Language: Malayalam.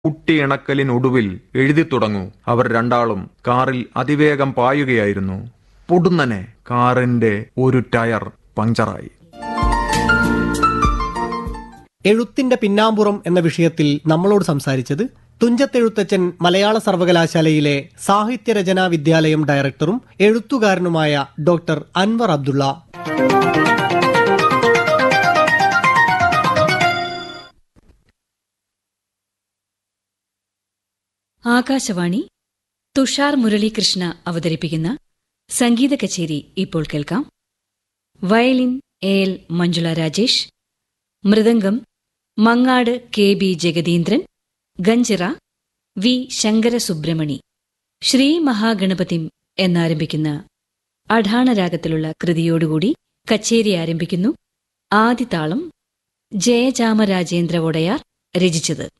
കൂട്ടിയിണക്കലിനൊടുവിൽ എഴുതി തുടങ്ങൂ അവർ രണ്ടാളും കാറിൽ അതിവേഗം പായുകയായിരുന്നു പൊടുന്നനെ കാറിന്റെ ഒരു ടയർ പഞ്ചറായി എഴുത്തിന്റെ പിന്നാമ്പുറം എന്ന വിഷയത്തിൽ നമ്മളോട് സംസാരിച്ചത് തുഞ്ചത്തെഴുത്തച്ഛൻ മലയാള സർവകലാശാലയിലെ സാഹിത്യരചനാ വിദ്യാലയം ഡയറക്ടറും എഴുത്തുകാരനുമായ ഡോക്ടർ അൻവർ അബ്ദുള്ള ആകാശവാണി തുഷാർ മുരളീകൃഷ്ണ അവതരിപ്പിക്കുന്ന സംഗീത കച്ചേരി ഇപ്പോൾ കേൾക്കാം violin A L Manjula Rajesh mridangam Mangad K B Jagadeendran ganjira V Sankarasubramani ശ്രീ മഹാഗണപതിം എന്നാരംഭിക്കുന്ന അഠാണരാഗത്തിലുള്ള കൃതിയോടുകൂടി കച്ചേരി ആരംഭിക്കുന്നു ആദിതാളം ജയചാമരാജേന്ദ്ര ഒടയാർ രചിച്ചത്